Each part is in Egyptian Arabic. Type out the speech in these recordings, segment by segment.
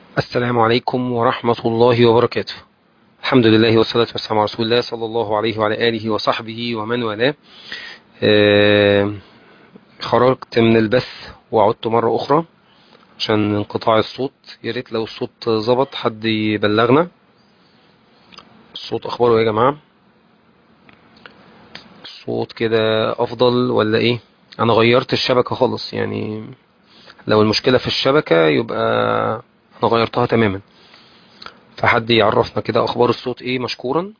السلام عليكم ورحمة الله وبركاته الحمد لله والصلاة والسلام على رسول الله صلى الله عليه وعلى آله وصحبه ومن والاه آه، خرجت من البث وعدت مرة أخرى عشان انقطاع الصوت يا ريت لو الصوت ظبط حد يبلغنا الصوت أخباره إيه يا جماعة الصوت كده أفضل ولا إيه أنا غيرت الشبكة خالص يعني لو المشكلة في الشبكة يبقى أنا غيرتها تماما فحد يعرفنا كده أخبار الصوت إيه مشكورا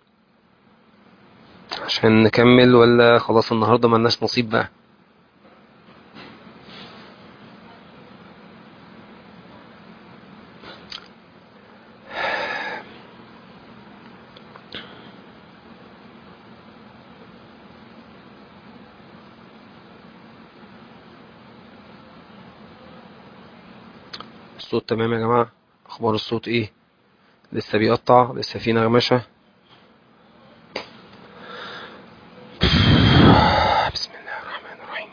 عشان نكمل ولا خلاص النهاردة ملناش نصيب بقى الصوت تمام يا جماعة أخبار الصوت إيه لسه بيقطع لسه في نغمشة بسم الله الرحمن الرحيم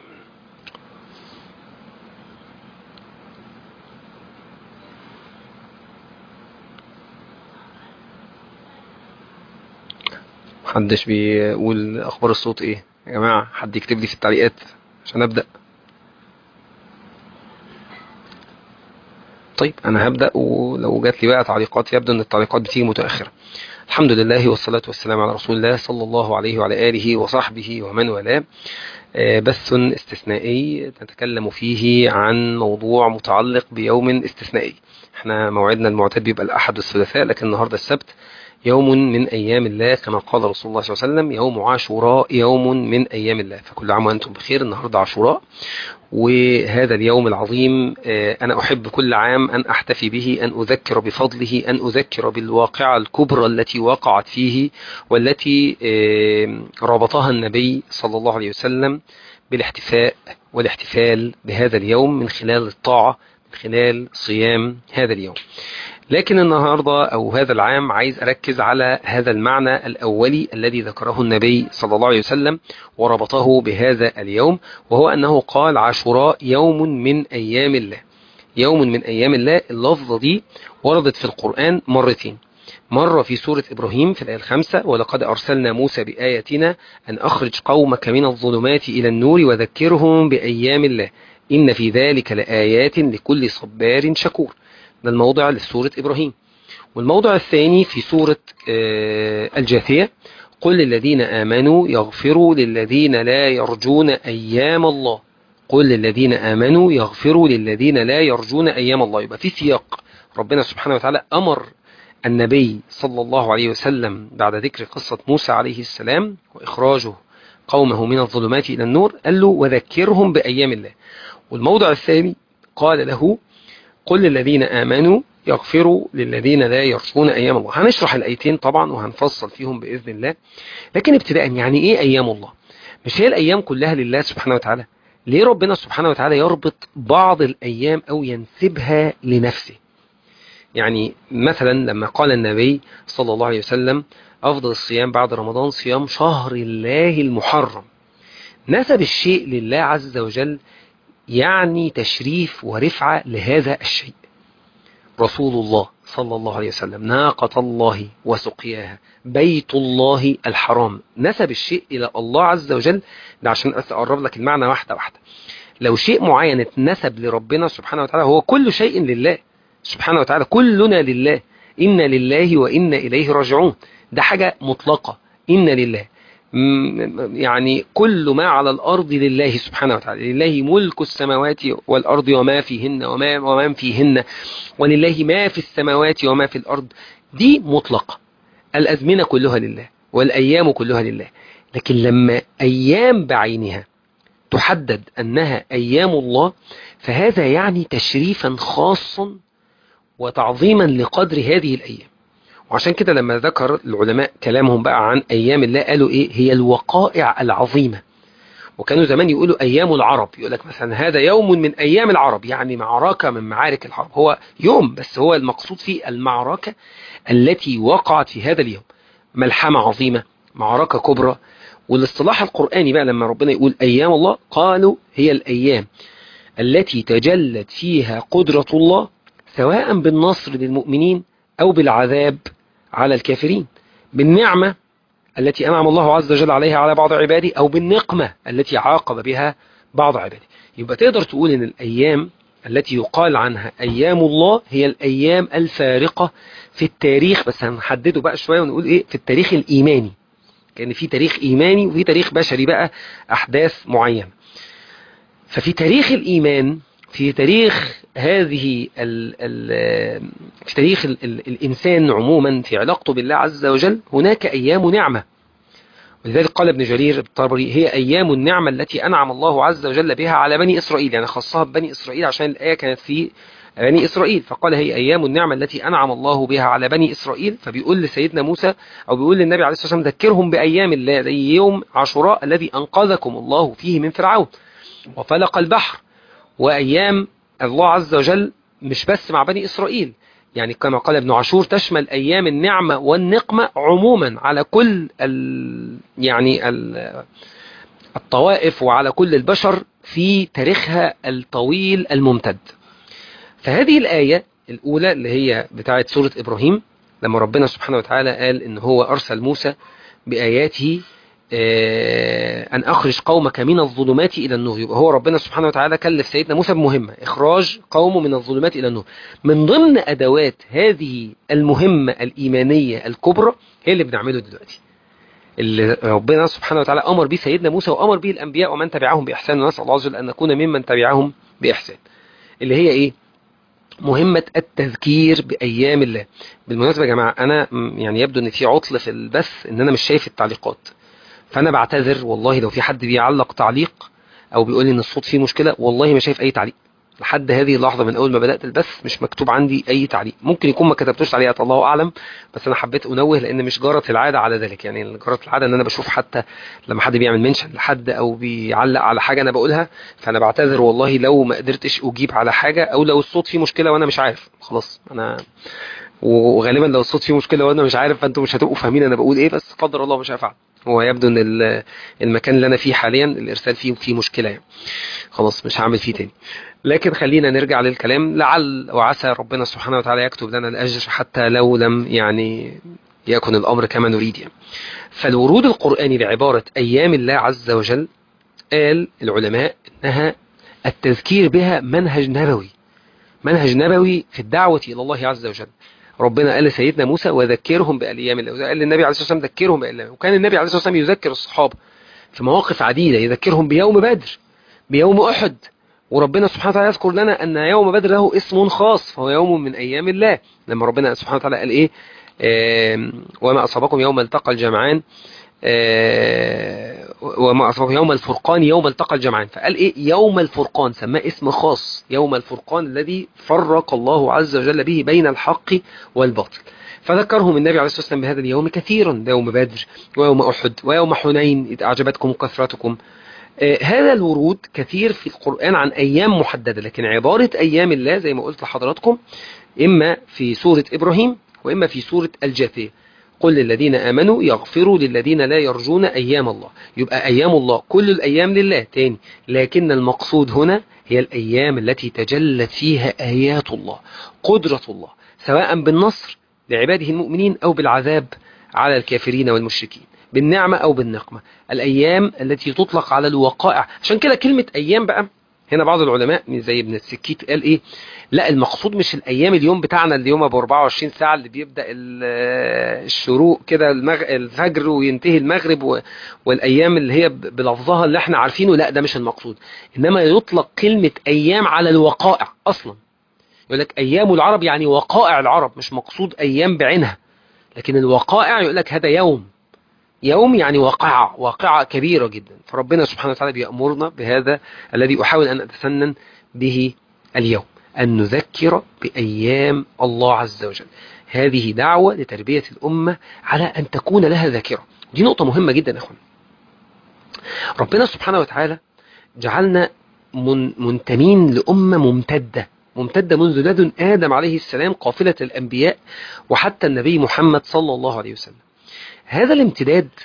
محدش بيقول أخبار الصوت إيه يا جماعة حد يكتب لي في التعليقات عشان أبدأ طيب انا هبدا ولو جات لي بقى تعليقات يبدو ان التعليقات بتيجي متاخره الحمد لله والصلاه والسلام على رسول الله صلى الله عليه وعلى اله وصحبه ومن والاه آه، بث استثنائي نتكلم فيه عن موضوع متعلق بيوم استثنائي احنا موعدنا المعتاد بيبقى الاحد والثلاثاء لكن النهارده السبت يوم من ايام الله كما قال رسول الله صلى الله عليه وسلم يوم عاشوراء يوم من ايام الله فكل عام وانتم بخير النهارده عاشوراء وهذا اليوم العظيم آه، أنا أحب كل عام أن أحتفي به أن أذكر بفضله أن أذكر بالواقعة الكبرى التي وقعت فيه والتي آه، ربطها النبي صلى الله عليه وسلم بالاحتفاء والاحتفال بهذا اليوم من خلال الطاعة من خلال صيام هذا اليوم لكن النهاردة أو هذا العام عايز أركز على هذا المعنى الأولي الذي ذكره النبي صلى الله عليه وسلم وربطه بهذا اليوم وهو أنه قال عاشوراء يوم من أيام الله يوم من أيام الله اللفظة دي وردت في القرآن مرتين مرة في سورة إبراهيم في الآية الخامسة ولقد أرسلنا موسى بآياتنا أن أخرج قومك من الظلمات إلى النور وذكرهم بأيام الله إن في ذلك لآيات لكل صبار شكور ده الموضع لسورة إبراهيم والموضع الثاني في سورة آه، الجاثية قل للذين آمنوا يغفروا للذين لا يرجون أيام الله قل للذين آمنوا يغفروا للذين لا يرجون أيام الله يبقى في سياق ربنا سبحانه وتعالى أمر النبي صلى الله عليه وسلم بعد ذكر قصة موسى عليه السلام وإخراجه قومه من الظلمات إلى النور قال له وذكرهم بأيام الله والموضع الثاني قال له قل للذين آمنوا يغفروا للذين لا يرجون أيام الله هنشرح الآيتين طبعا وهنفصل فيهم بإذن الله لكن ابتداء يعني إيه أيام الله مش هي الأيام كلها لله سبحانه وتعالى ليه ربنا سبحانه وتعالى يربط بعض الأيام أو ينسبها لنفسه يعني مثلا لما قال النبي صلى الله عليه وسلم أفضل الصيام بعد رمضان صيام شهر الله المحرم نسب الشيء لله عز وجل يعني تشريف ورفعة لهذا الشيء رسول الله صلى الله عليه وسلم ناقة الله وسقياها بيت الله الحرام نسب الشيء إلى الله عز وجل ده عشان بس أقرب لك المعنى واحدة واحدة لو شيء معين اتنسب لربنا سبحانه وتعالى هو كل شيء لله سبحانه وتعالى كلنا لله إن لله وإن إليه راجعون ده حاجة مطلقة إن لله م- يعني كل ما على الأرض لله سبحانه وتعالى لله ملك السماوات والأرض وما فيهن وما, وما فيهن ولله ما في السماوات وما في الأرض دي مطلقة الأزمنة كلها لله والأيام كلها لله لكن لما أيام بعينها تحدد أنها أيام الله فهذا يعني تشريفا خاصا وتعظيما لقدر هذه الأيام وعشان كده لما ذكر العلماء كلامهم بقى عن أيام الله قالوا إيه هي الوقائع العظيمة وكانوا زمان يقولوا أيام العرب يقول لك مثلا هذا يوم من أيام العرب يعني معركة من معارك الحرب هو يوم بس هو المقصود فيه المعركة التي وقعت في هذا اليوم ملحمة عظيمة معركة كبرى والاصطلاح القرآني بقى لما ربنا يقول أيام الله قالوا هي الأيام التي تجلت فيها قدرة الله سواء بالنصر للمؤمنين أو بالعذاب على الكافرين بالنعمة التي أنعم الله عز وجل عليها على بعض عباده أو بالنقمة التي عاقب بها بعض عباده يبقى تقدر تقول أن الأيام التي يقال عنها أيام الله هي الأيام الفارقة في التاريخ بس هنحدده بقى شوية ونقول إيه في التاريخ الإيماني كان في تاريخ إيماني وفي تاريخ بشري بقى أحداث معينة ففي تاريخ الإيمان في تاريخ هذه ال ال في تاريخ ال ال الإنسان عموما في علاقته بالله عز وجل هناك أيام نعمة ولذلك قال ابن جرير الطبري هي أيام النعمة التي أنعم الله عز وجل بها على بني إسرائيل يعني خصها ببني إسرائيل عشان الآية كانت في بني إسرائيل فقال هي أيام النعمة التي أنعم الله بها على بني إسرائيل فبيقول لسيدنا موسى أو بيقول للنبي عليه الصلاة والسلام ذكرهم بأيام الله زي يوم عاشوراء الذي أنقذكم الله فيه من فرعون وفلق البحر وأيام الله عز وجل مش بس مع بني إسرائيل يعني كما قال ابن عاشور تشمل أيام النعمة والنقمة عموما على كل ال يعني ال الطوائف وعلى كل البشر في تاريخها الطويل الممتد فهذه الآية الأولى اللي هي بتاعت سورة إبراهيم لما ربنا سبحانه وتعالى قال إن هو أرسل موسى بآياته أن أخرج قومك من الظلمات إلى النور يبقى هو ربنا سبحانه وتعالى كلف سيدنا موسى بمهمة إخراج قومه من الظلمات إلى النور من ضمن أدوات هذه المهمة الإيمانية الكبرى هي اللي بنعمله دلوقتي اللي ربنا سبحانه وتعالى أمر به سيدنا موسى وأمر به الأنبياء ومن تبعهم بإحسان ونسأل الله عز وجل أن نكون ممن تبعهم بإحسان اللي هي إيه مهمة التذكير بأيام الله بالمناسبة يا جماعة أنا يعني يبدو أن في عطل في البث أن أنا مش شايف التعليقات فانا بعتذر والله لو في حد بيعلق تعليق او بيقول لي ان الصوت فيه مشكله والله ما شايف اي تعليق لحد هذه اللحظه من اول ما بدات البث مش مكتوب عندي اي تعليق ممكن يكون ما كتبتوش تعليقات الله اعلم بس انا حبيت انوه لان مش جرت العاده على ذلك يعني جرت العاده ان انا بشوف حتى لما حد بيعمل منشن لحد او بيعلق على حاجه انا بقولها فانا بعتذر والله لو ما قدرتش اجيب على حاجه او لو الصوت فيه مشكله وانا مش عارف خلاص انا وغالبا لو الصوت فيه مشكله وانا مش عارف فانتم مش هتبقوا فاهمين انا بقول ايه بس قدر الله مش هفعل هو يبدو ان المكان اللي انا فيه حاليا الارسال فيه فيه مشكله يعني. خلاص مش هعمل فيه تاني لكن خلينا نرجع للكلام لعل وعسى ربنا سبحانه وتعالى يكتب لنا الاجر حتى لو لم يعني يكن الامر كما نريد يعني. فالورود القراني بعباره ايام الله عز وجل قال العلماء انها التذكير بها منهج نبوي منهج نبوي في الدعوه الى الله عز وجل ربنا قال لسيدنا موسى وذكرهم بأيام الله قال للنبي عليه الصلاة والسلام ذكرهم بأيام الله وكان النبي عليه الصلاة والسلام يذكر الصحابة في مواقف عديدة يذكرهم بيوم بدر بيوم أحد وربنا سبحانه وتعالى يذكر لنا أن يوم بدر له اسم خاص فهو يوم من أيام الله لما ربنا سبحانه وتعالى قال إيه وما أصابكم يوم التقى الجمعان وما أصابكم يوم الفرقان يوم التقى الجمعان فقال إيه يوم الفرقان سماه اسم خاص يوم الفرقان الذي فرق الله عز وجل به بين الحق والباطل فذكرهم النبي عليه الصلاة والسلام بهذا اليوم كثيرا يوم بدر ويوم أحد ويوم حنين إذ أعجبتكم كثرتكم آه هذا الورود كثير في القرآن عن أيام محددة لكن عبارة أيام الله زي ما قلت لحضراتكم إما في سورة إبراهيم وإما في سورة الجاثية قل للذين آمنوا يغفروا للذين لا يرجون أيام الله يبقى أيام الله كل الأيام لله تاني لكن المقصود هنا هي الأيام التي تجلت فيها آيات الله قدرة الله سواء بالنصر لعباده المؤمنين أو بالعذاب على الكافرين والمشركين بالنعمة أو بالنقمة الأيام التي تطلق على الوقائع عشان كده كلمة أيام بقى هنا بعض العلماء زي ابن السكيت قال ايه لا المقصود مش الايام اليوم بتاعنا اليوم ابو 24 ساعه اللي بيبدا الشروق كده المغ... الفجر وينتهي المغرب و... والايام اللي هي بلفظها اللي احنا عارفينه لا ده مش المقصود انما يطلق كلمه ايام على الوقائع اصلا يقول لك ايام العرب يعني وقائع العرب مش مقصود ايام بعينها لكن الوقائع يقول لك هذا يوم يوم يعني واقعة واقعة كبيرة جدا فربنا سبحانه وتعالى بيأمرنا بهذا الذي أحاول أن أتسنن به اليوم أن نذكر بأيام الله عز وجل هذه دعوة لتربية الأمة على أن تكون لها ذاكرة دي نقطة مهمة جدا يا أخوان ربنا سبحانه وتعالى جعلنا من منتمين لأمة ممتدة ممتدة منذ لدن آدم عليه السلام قافلة الأنبياء وحتى النبي محمد صلى الله عليه وسلم هذا الامتداد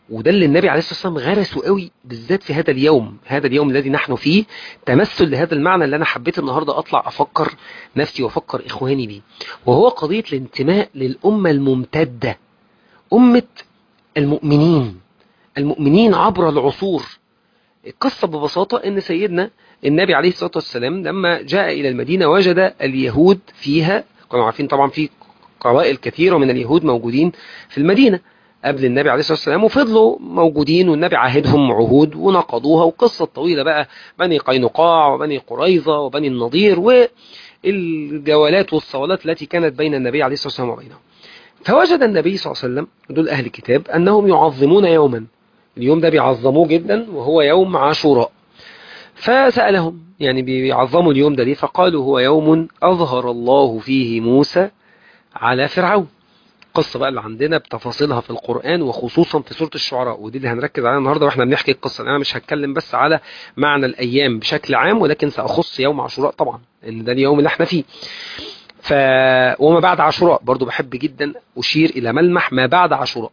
وده اللي النبي عليه الصلاة والسلام غرسه قوي بالذات في هذا اليوم هذا اليوم الذي نحن فيه تمثل لهذا المعنى اللي أنا حبيت النهاردة أطلع أفكر نفسي وأفكر إخواني بيه وهو قضية الانتماء للأمة الممتدة أمة المؤمنين المؤمنين عبر العصور القصة ببساطة أن سيدنا النبي عليه الصلاة والسلام لما جاء إلى المدينة وجد اليهود فيها كانوا عارفين طبعا في قبائل كثيرة من اليهود موجودين في المدينة قبل النبي عليه الصلاة والسلام وفضلوا موجودين والنبي عاهدهم عهود ونقضوها وقصة طويلة بقى بني قينقاع وبني قريظة وبني النضير والجولات والصولات التي كانت بين النبي عليه الصلاة والسلام وبينهم فوجد النبي صلى الله عليه وسلم دول أهل الكتاب أنهم يعظمون يوما اليوم ده بيعظموه جدا وهو يوم عاشوراء فسألهم يعني بيعظموا اليوم ده ليه فقالوا هو يوم أظهر الله فيه موسى على فرعون القصة بقى اللي عندنا بتفاصيلها في القرآن وخصوصا في سورة الشعراء ودي اللي هنركز عليها النهاردة واحنا بنحكي القصة أنا مش هتكلم بس على معنى الأيام بشكل عام ولكن سأخص يوم عاشوراء طبعا إن ده اليوم اللي احنا فيه ف... وما بعد عاشوراء برضو بحب جدا أشير إلى ملمح ما بعد عاشوراء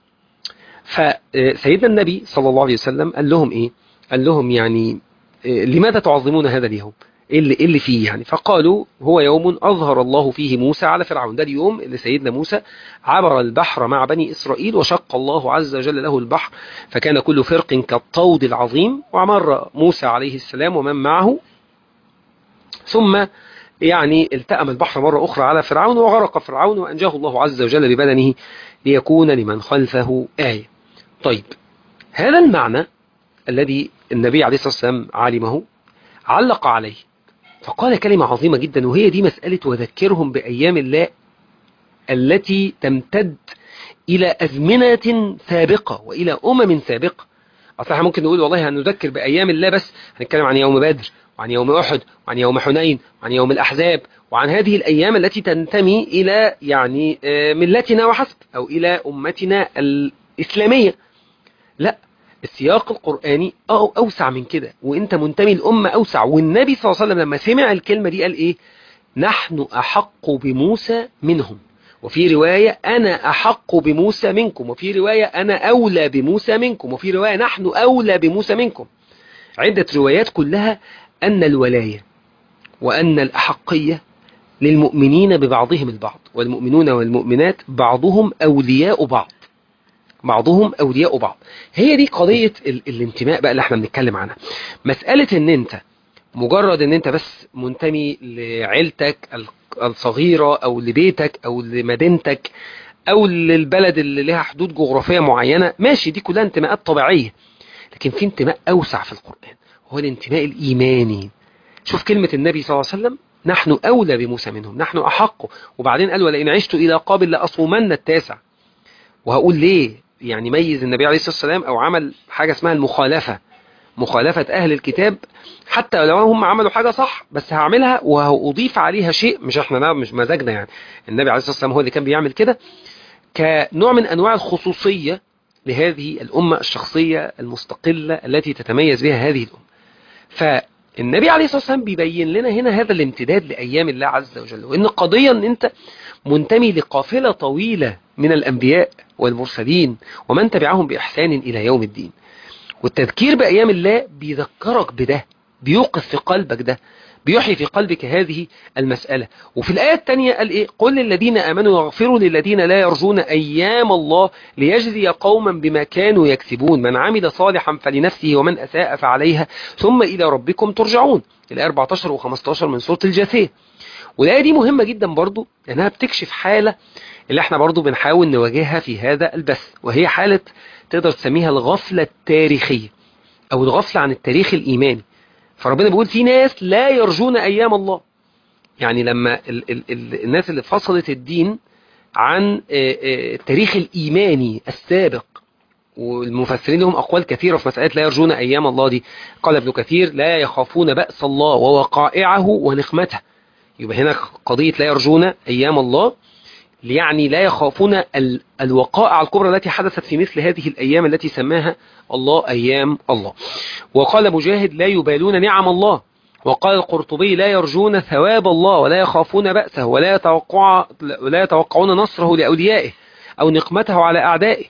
فسيدنا النبي صلى الله عليه وسلم قال لهم إيه قال لهم يعني لماذا تعظمون هذا اليوم ايه اللي, إيه اللي فيه يعني فقالوا هو يوم أظهر الله فيه موسى على فرعون ده اليوم اللي سيدنا موسى عبر البحر مع بني إسرائيل وشق الله عز وجل له البحر فكان كل فرق كالطود العظيم ومر موسى عليه السلام ومن معه ثم يعني التأم البحر مرة أخرى على فرعون وغرق فرعون وأنجاه الله عز وجل ببدنه ليكون لمن خلفه آية طيب هذا المعنى الذي النبي عليه الصلاة والسلام علمه علق عليه فقال كلمة عظيمة جدا وهي دي مسألة وذكرهم بأيام الله التي تمتد إلى أزمنة سابقة وإلى أمم سابقة أصلا ممكن نقول والله هنذكر بأيام الله بس هنتكلم عن يوم بدر وعن يوم أحد وعن يوم حنين وعن يوم الأحزاب وعن هذه الأيام التي تنتمي إلى يعني ملتنا وحسب أو إلى أمتنا الإسلامية لا السياق القرآني أو أوسع من كده وإنت منتمي الأمة أوسع والنبي صلى الله عليه وسلم لما سمع الكلمة دي قال إيه نحن أحق بموسى منهم وفي رواية أنا أحق بموسى منكم وفي رواية أنا أولى بموسى منكم وفي رواية نحن أولى بموسى منكم عدة روايات كلها أن الولاية وأن الأحقية للمؤمنين ببعضهم البعض والمؤمنون والمؤمنات بعضهم أولياء بعض بعضهم أولياء بعض هي دي قضية ال الانتماء بقى اللي احنا بنتكلم عنها مسألة ان انت مجرد ان انت بس منتمي لعيلتك الصغيرة او لبيتك او لمدينتك او للبلد اللي لها حدود جغرافية معينة ماشي دي كلها انتماءات طبيعية لكن في انتماء اوسع في القرآن هو الانتماء الايماني شوف كلمة النبي صلى الله عليه وسلم نحن أولى بموسى منهم نحن أحق وبعدين قال ولئن عشت إلى قابل لأصومن التاسع وهقول ليه يعني ميز النبي عليه الصلاة والسلام أو عمل حاجة اسمها المخالفة مخالفة أهل الكتاب حتى لو هم عملوا حاجة صح بس هعملها وهأضيف عليها شيء مش احنا مش مزاجنا يعني النبي عليه الصلاة والسلام هو اللي كان بيعمل كده كنوع من أنواع الخصوصية لهذه الأمة الشخصية المستقلة التي تتميز بها هذه الأمة فالنبي عليه الصلاة والسلام بيبين لنا هنا هذا الامتداد لأيام الله عز وجل وإن قضية أن أنت منتمي لقافلة طويلة من الأنبياء والمرسلين ومن تبعهم بإحسان إلى يوم الدين والتذكير بأيام الله بيذكرك بده بيوقف في قلبك ده بيحيي في قلبك هذه المسألة وفي الآية الثانية قال إيه قل للذين آمنوا يغفروا للذين لا يرجون أيام الله ليجزي قوما بما كانوا يكسبون من عمل صالحا فلنفسه ومن أساء فعليها ثم إلى ربكم ترجعون الآية 14 و15 من سورة الجاثية والآية دي مهمة جدا برضو لأنها بتكشف حالة اللي احنا برضو بنحاول نواجهها في هذا البث وهي حالة تقدر تسميها الغفلة التاريخية أو الغفلة عن التاريخ الإيماني فربنا بيقول في ناس لا يرجون أيام الله يعني لما ال ال ال الناس اللي فصلت الدين عن التاريخ الإيماني السابق والمفسرين لهم أقوال كثيرة في مسألة لا يرجون أيام الله دي قال ابن كثير لا يخافون بأس الله ووقائعه ونقمته يبقى هنا قضية لا يرجون أيام الله يعني لا يخافون الوقائع الكبرى التي حدثت في مثل هذه الأيام التي سماها الله أيام الله وقال مجاهد لا يبالون نعم الله وقال القرطبي لا يرجون ثواب الله ولا يخافون بأسه ولا, يتوقع ولا يتوقعون نصره لأوليائه أو نقمته على أعدائه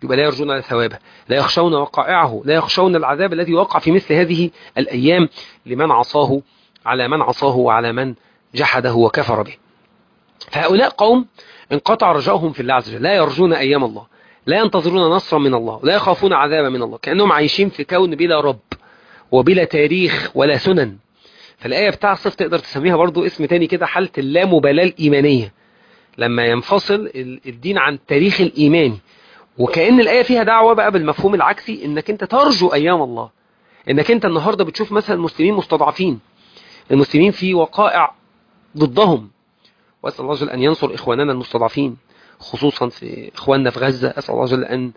يبقى لا يرجون ثوابه لا يخشون وقائعه لا يخشون العذاب الذي وقع في مثل هذه الأيام لمن عصاه على من عصاه وعلى من جحده وكفر به فهؤلاء قوم انقطع رجاؤهم في الله عز وجل لا يرجون أيام الله لا ينتظرون نصرا من الله لا يخافون عذابا من الله كأنهم عايشين في كون بلا رب وبلا تاريخ ولا سنن فالآية بتاع الصف تقدر تسميها برضو اسم تاني كده حالة اللامبالاة الإيمانية لما ينفصل الدين عن التاريخ الإيماني وكأن الآية فيها دعوة بقى بالمفهوم العكسي انك انت ترجو أيام الله انك انت النهاردة بتشوف مثلا المسلمين مستضعفين المسلمين في وقائع ضدهم وأسأل الله جل أن ينصر إخواننا المستضعفين خصوصا في إخواننا في غزة أسأل الله جل أن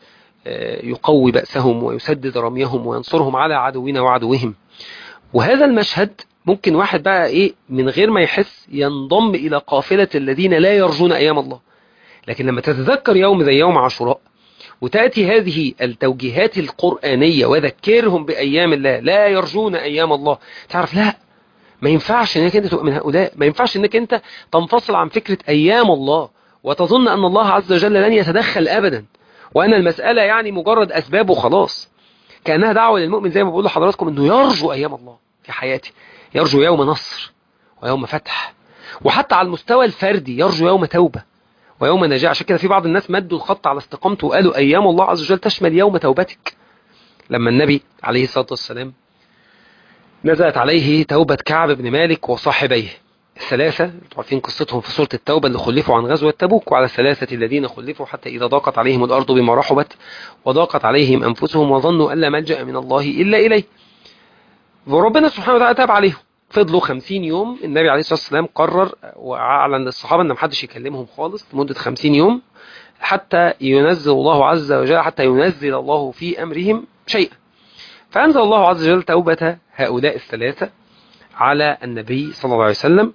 يقوي بأسهم ويسدد رميهم وينصرهم على عدونا وعدوهم وهذا المشهد ممكن واحد بقى إيه من غير ما يحس ينضم إلى قافلة الذين لا يرجون أيام الله لكن لما تتذكر يوم زي يوم عاشوراء وتأتي هذه التوجيهات القرآنية وذكرهم بأيام الله لا يرجون أيام الله تعرف لا ما ينفعش انك انت تبقى من هؤلاء ما ينفعش انك انت تنفصل عن فكرة ايام الله وتظن ان الله عز وجل لن يتدخل ابدا وان المسألة يعني مجرد اسباب وخلاص كأنها دعوة للمؤمن زي ما بقول لحضراتكم انه يرجو ايام الله في حياته يرجو يوم نصر ويوم فتح وحتى على المستوى الفردي يرجو يوم توبة ويوم نجاة عشان كده في بعض الناس مدوا الخط على استقامته وقالوا ايام الله عز وجل تشمل يوم توبتك لما النبي عليه الصلاة والسلام نزلت عليه توبة كعب بن مالك وصاحبيه الثلاثة عارفين قصتهم في سورة التوبة اللي خلفوا عن غزوة تبوك وعلى الثلاثة الذين خلفوا حتى إذا ضاقت عليهم الأرض بما رحبت وضاقت عليهم أنفسهم وظنوا أن لا ملجأ من الله إلا إليه وربنا سبحانه وتعالى تاب عليهم فضلوا خمسين يوم النبي عليه الصلاة والسلام قرر وأعلن للصحابة أن محدش يكلمهم خالص لمدة خمسين يوم حتى ينزل الله عز وجل حتى ينزل الله في أمرهم شيئا فأنزل الله عز وجل توبة هؤلاء الثلاثة على النبي صلى الله عليه وسلم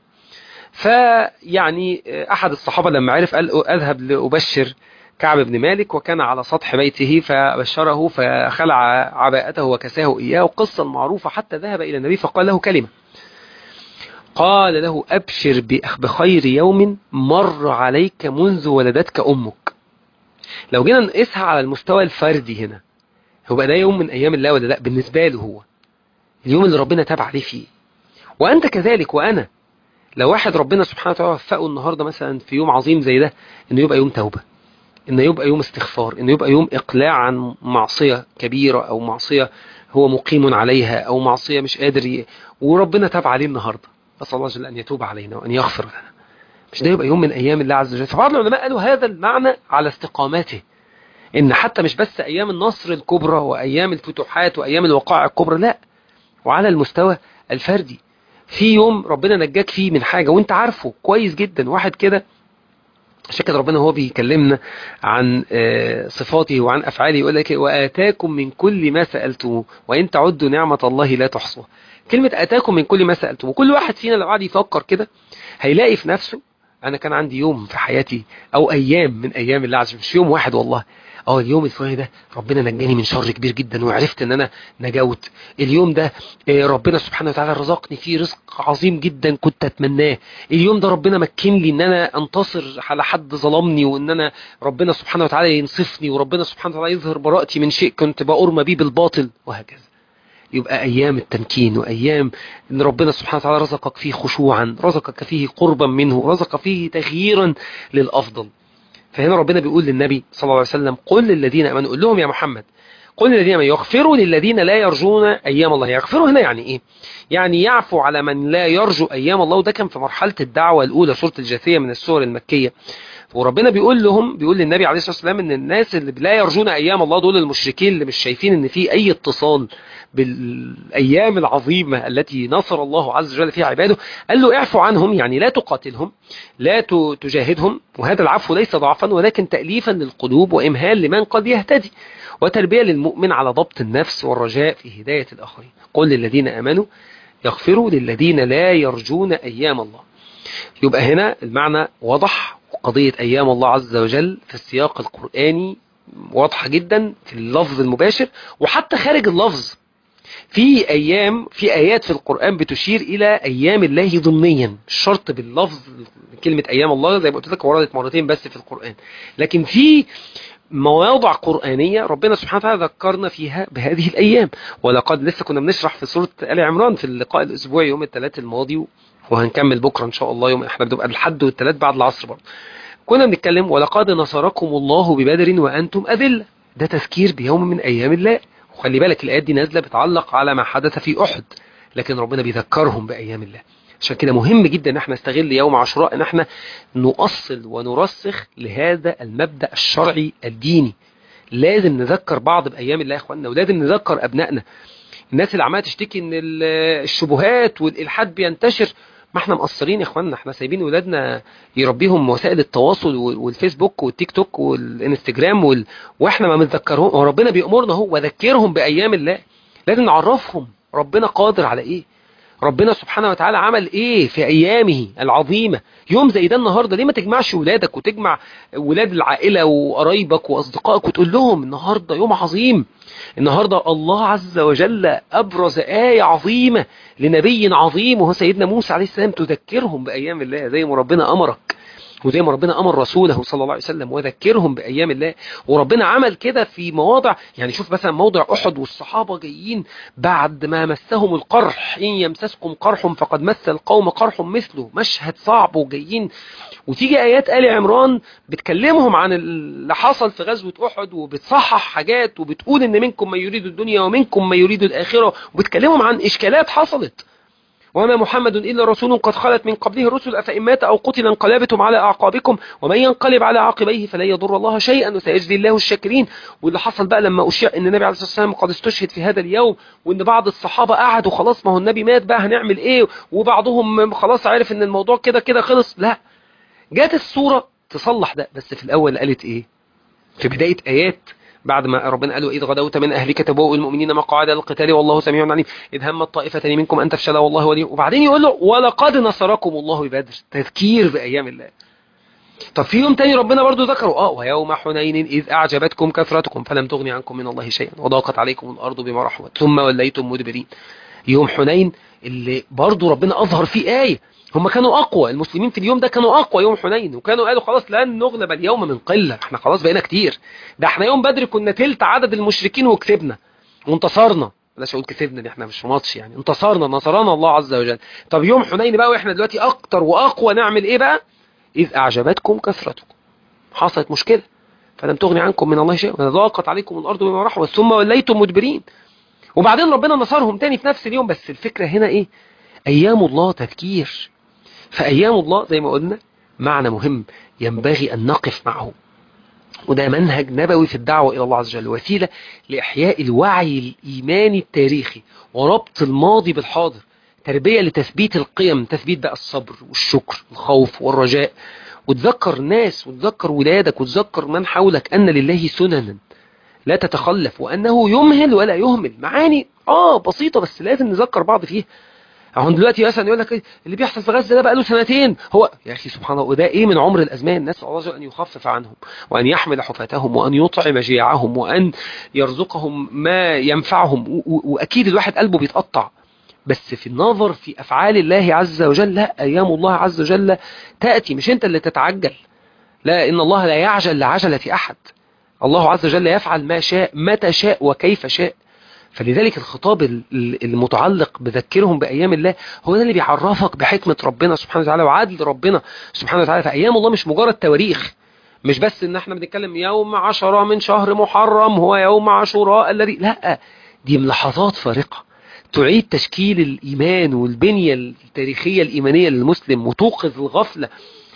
فيعني أحد الصحابة لما عرف قال أذهب لأبشر كعب بن مالك وكان على سطح بيته فبشره فخلع عباءته وكساه إياه وقصة المعروفة حتى ذهب إلى النبي فقال له كلمة قال له أبشر بخير يوم مر عليك منذ ولدتك أمك لو جينا نقيسها على المستوى الفردي هنا هو بقى ده يوم من أيام الله ولا لا بالنسبة له هو اليوم اللي ربنا تاب عليه فيه وأنت كذلك وأنا لو واحد ربنا سبحانه وتعالى وفقه النهاردة مثلا في يوم عظيم زي ده إنه يبقى يوم توبة إنه يبقى يوم استغفار إنه يبقى يوم إقلاع عن معصية كبيرة أو معصية هو مقيم عليها أو معصية مش قادر ي... وربنا تاب عليه النهاردة أسأل الله جل أن يتوب علينا وأن يغفر لنا مش ده يبقى يوم من أيام الله عز وجل فبعض العلماء قالوا هذا المعنى على استقامته إن حتى مش بس أيام النصر الكبرى وأيام الفتوحات وأيام الوقائع الكبرى لا وعلى المستوى الفردي في يوم ربنا نجاك فيه من حاجة وانت عارفه كويس جدا واحد كده عشان كده ربنا هو بيكلمنا عن صفاته وعن أفعاله يقول لك وآتاكم من كل ما سألتموه وإن تعدوا نعمة الله لا تحصوها كلمة آتاكم من كل ما سألتموه كل واحد فينا لو قعد يفكر كده هيلاقي في نفسه أنا كان عندي يوم في حياتي أو أيام من أيام الله عز وجل مش يوم واحد والله اه اليوم الفلاني ده ربنا نجاني من شر كبير جدا وعرفت ان انا نجوت اليوم ده ربنا سبحانه وتعالى رزقني فيه رزق عظيم جدا كنت اتمناه اليوم ده ربنا مكن لي ان انا انتصر على حد ظلمني وان انا ربنا سبحانه وتعالى ينصفني وربنا سبحانه وتعالى يظهر براءتي من شيء كنت بأرمى بيه بالباطل وهكذا يبقى أيام التمكين وأيام أن ربنا سبحانه وتعالى رزقك فيه خشوعا رزقك فيه قربا منه رزق فيه تغييرا للأفضل فهنا ربنا بيقول للنبي صلى الله عليه وسلم قل للذين امنوا قل لهم يا محمد قل للذين امنوا يغفروا للذين لا يرجون ايام الله يغفروا هنا يعني ايه يعني يعفو على من لا يرجو ايام الله وده كان في مرحله الدعوه الاولى سوره الجاثيه من السور المكيه وربنا بيقول لهم بيقول للنبي عليه الصلاه والسلام ان الناس اللي لا يرجون ايام الله دول المشركين اللي مش شايفين ان في اي اتصال بالايام العظيمه التي نصر الله عز وجل فيها عباده قال له اعفو عنهم يعني لا تقاتلهم لا تجاهدهم وهذا العفو ليس ضعفا ولكن تاليفا للقلوب وامهال لمن قد يهتدي وتربيه للمؤمن على ضبط النفس والرجاء في هدايه الاخرين قل للذين امنوا يغفروا للذين لا يرجون ايام الله يبقى هنا المعنى وضح قضية أيام الله عز وجل في السياق القرآني واضحة جدا في اللفظ المباشر وحتى خارج اللفظ في أيام في آيات في القرآن بتشير إلى أيام الله ضمنيا مش شرط باللفظ كلمة أيام الله زي ما قلت لك وردت مرتين بس في القرآن لكن في مواضع قرآنية ربنا سبحانه وتعالى ذكرنا فيها بهذه الأيام ولقد لسه كنا بنشرح في سورة آل عمران في اللقاء الأسبوعي يوم الثلاث الماضي وهنكمل بكرة إن شاء الله يوم احنا بنبقى الحد والثلاث بعد العصر برضه كنا بنتكلم ولقد نصركم الله ببدر وأنتم أذلة ده تذكير بيوم من أيام الله وخلي بالك الآيات دي نازلة بتعلق على ما حدث في أحد لكن ربنا بيذكرهم بأيام الله عشان كده مهم جدا ان احنا نستغل يوم عاشوراء ان احنا نؤصل ونرسخ لهذا المبدأ الشرعي الديني لازم نذكر بعض بأيام الله يا اخواننا ولازم نذكر أبنائنا الناس اللي عماله تشتكي ان الشبهات والإلحاد بينتشر ما احنا مقصرين يا اخواننا احنا سايبين ولادنا يربيهم وسائل التواصل والفيسبوك والتيك توك والانستجرام وال... واحنا ما بنذكرهم وربنا بيأمرنا هو وذكرهم بأيام الله لازم نعرفهم ربنا قادر على ايه ربنا سبحانه وتعالى عمل ايه في ايامه العظيمة يوم زي ده النهاردة ليه ما تجمعش ولادك وتجمع ولاد العائلة وقرايبك واصدقائك وتقول لهم النهاردة يوم عظيم النهاردة الله عز وجل ابرز آية عظيمة لنبي عظيم وهو سيدنا موسى عليه السلام تذكرهم بأيام الله زي ما ربنا امرك وزي ما ربنا امر رسوله صلى الله عليه وسلم وذكرهم بايام الله وربنا عمل كده في مواضع يعني شوف مثلا موضع احد والصحابه جايين بعد ما مسهم القرح ان يمسسكم قرح فقد مس القوم قرح مثله مشهد صعب وجايين وتيجي ايات ال عمران بتكلمهم عن اللي حصل في غزوه احد وبتصحح حاجات وبتقول ان منكم من يريد الدنيا ومنكم من يريد الاخره وبتكلمهم عن اشكالات حصلت وما محمد إلا رسول قد خلت من قبله الرسل أفإن مات أو قتل انقلبتم على أعقابكم ومن ينقلب على عاقبيه فلن يضر الله شيئا وسيجزي الله الشاكرين واللي حصل بقى لما أشيع أن النبي عليه الصلاة والسلام قد استشهد في هذا اليوم وأن بعض الصحابة قعدوا خلاص ما هو النبي مات بقى هنعمل إيه وبعضهم خلاص عارف أن الموضوع كده كده خلص لا جات الصورة تصلح ده بس في الأول قالت إيه في بداية آيات بعد ما ربنا قال إذ غدوت من أهلك تبوء المؤمنين مقاعد للقتال والله سميع عليم إذ همت طائفتان منكم أن تفشلا والله ولي وبعدين يقول له ولقد نصركم الله ببدر تذكير بأيام الله طب في يوم تاني ربنا برضو ذكره اه ويوم حنين إذ أعجبتكم كثرتكم فلم تغني عنكم من الله شيئا وضاقت عليكم الأرض بما رحبت ثم وليتم مدبرين يوم حنين اللي برضو ربنا أظهر فيه آية هم كانوا أقوى المسلمين في اليوم ده كانوا أقوى يوم حنين وكانوا قالوا خلاص لن نغلب اليوم من قلة احنا خلاص بقينا كتير ده احنا يوم بدر كنا تلت عدد المشركين وكسبنا وانتصرنا بلاش اقول كسبنا دي احنا مش في ماتش يعني انتصرنا نصرنا الله عز وجل طب يوم حنين بقى واحنا دلوقتي اكتر واقوى نعمل ايه بقى اذ اعجبتكم كثرتكم حصلت مشكلة فلم تغني عنكم من الله شيء وضاقت عليكم الارض بما رحبت ثم وليتم مدبرين وبعدين ربنا نصرهم تاني في نفس اليوم بس الفكرة هنا ايه ايام الله تذكير فأيام الله زي ما قلنا معنى مهم ينبغي أن نقف معه وده منهج نبوي في الدعوة إلى الله عز وجل وسيلة لإحياء الوعي الإيماني التاريخي وربط الماضي بالحاضر تربية لتثبيت القيم تثبيت بقى الصبر والشكر والخوف والرجاء وتذكر ناس وتذكر ولادك وتذكر من حولك أن لله سننا لا تتخلف وأنه يمهل ولا يهمل معاني آه بسيطة بس لازم نذكر بعض فيها اهو دلوقتي مثلا يقول لك اللي بيحصل في غزه ده بقى له سنتين هو يا اخي سبحان الله وده ايه من عمر الازمان نسال الله عز وجل ان يخفف عنهم وان يحمل حفاتهم وان يطعم جياعهم وان يرزقهم ما ينفعهم واكيد الواحد قلبه بيتقطع بس في النظر في افعال الله عز وجل لا ايام الله عز وجل تاتي مش انت اللي تتعجل لا ان الله لا يعجل لعجله احد الله عز وجل يفعل ما شاء متى شاء وكيف شاء فلذلك الخطاب المتعلق بذكرهم بأيام الله هو ده اللي بيعرفك بحكمة ربنا سبحانه وتعالى وعدل ربنا سبحانه وتعالى فأيام الله مش مجرد تواريخ مش بس ان احنا بنتكلم يوم عشرة من شهر محرم هو يوم عاشوراء الذي لا دي لحظات فارقة تعيد تشكيل الإيمان والبنية التاريخية الإيمانية للمسلم وتوقظ الغفلة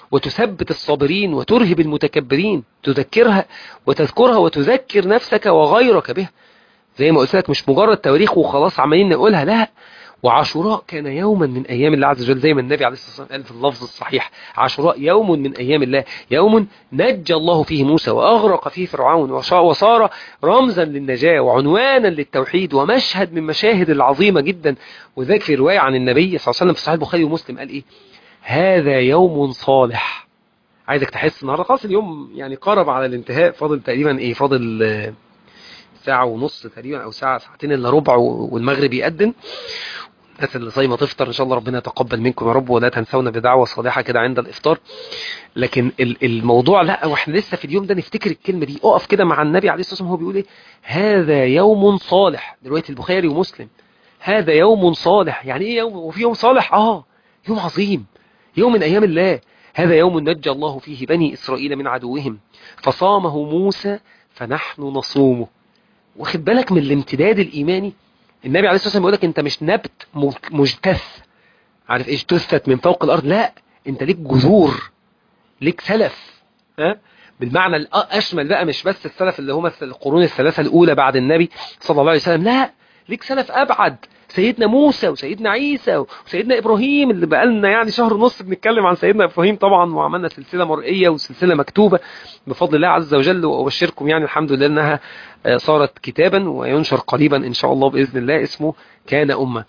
وتثبت الصابرين وترهب المتكبرين تذكرها وتذكرها وتذكر نفسك وغيرك بها زي ما قلت لك مش مجرد تواريخ وخلاص عمالين نقولها لا وعاشوراء كان يوما من أيام الله عز وجل زي ما النبي عليه الصلاة والسلام قال في اللفظ الصحيح عاشوراء يوم من أيام الله يوم نجى الله فيه موسى وأغرق فيه فرعون وصار رمزا للنجاة وعنوانا للتوحيد ومشهد من مشاهد العظيمة جدا وذلك في رواية عن النبي صلى الله عليه وسلم في صحيح البخاري ومسلم قال إيه هذا يوم صالح عايزك تحس النهارده خلاص اليوم يعني قرب على الانتهاء فاضل تقريبا ايه فاضل ساعة ونص تقريبا او ساعة ساعتين الا ربع والمغرب يقدم الناس اللي صايمه تفطر ان شاء الله ربنا يتقبل منكم يا رب ولا تنسونا بدعوه صالحه كده عند الافطار لكن ال- الموضوع لا واحنا لسه في اليوم ده نفتكر الكلمه دي اقف كده مع النبي عليه الصلاه والسلام هو بيقول ايه هذا يوم صالح روايه البخاري ومسلم هذا يوم صالح يعني ايه يوم وفي يوم صالح اه يوم عظيم يوم من ايام الله هذا يوم نجى الله فيه بني اسرائيل من عدوهم فصامه موسى فنحن نصومه واخد بالك من الامتداد الايماني النبي عليه الصلاه والسلام بيقول لك انت مش نبت م- مجتث عارف ايش تثت من فوق الارض لا انت ليك جذور ليك سلف ها بالمعنى الاشمل بقى مش بس السلف اللي هم القرون الثلاثه الاولى بعد النبي صلى الله عليه وسلم لا ليك سلف ابعد سيدنا موسى وسيدنا عيسى وسيدنا ابراهيم اللي بقى لنا يعني شهر ونص بنتكلم عن سيدنا ابراهيم طبعا وعملنا سلسله مرئيه وسلسله مكتوبه بفضل الله عز وجل وابشركم يعني الحمد لله انها آه، صارت كتابا وينشر قريبا ان شاء الله باذن الله اسمه كان امه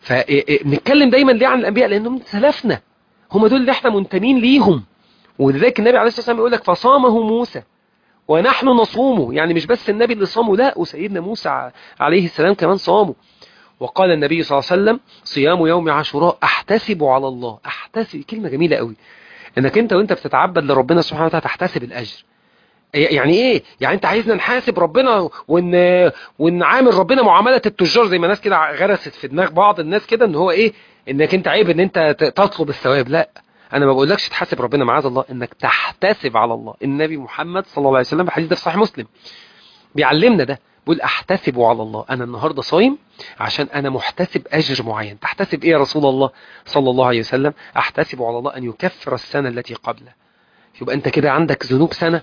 فنتكلم دايما ليه عن الانبياء لانهم سلفنا هم دول اللي احنا منتمين ليهم ولذلك النبي عليه الصلاه والسلام يقول لك فصامه موسى ونحن نصومه يعني مش بس النبي اللي صامه لا وسيدنا موسى ع- عليه السلام كمان صامه وقال النبي صلى الله عليه وسلم صيام يوم عاشوراء احتسب على الله احتسب كلمه جميله قوي انك انت وانت بتتعبد لربنا سبحانه وتعالى تحتسب الاجر يعني ايه يعني انت عايزنا نحاسب ربنا ون ونعامل ربنا معامله التجار زي ما ناس كده غرست في دماغ بعض الناس كده ان هو ايه انك انت عيب ان انت ت- تطلب الثواب لا انا ما بقولكش تحاسب ربنا معاذ الله انك تحتسب على الله النبي محمد صلى الله عليه وسلم في الحديث ده في صحيح مسلم بيعلمنا ده بيقول احتسب على الله انا النهارده صايم عشان انا محتسب اجر معين تحتسب ايه يا رسول الله صلى الله عليه وسلم احتسب على الله ان يكفر السنه التي قبله يبقى انت كده عندك ذنوب سنه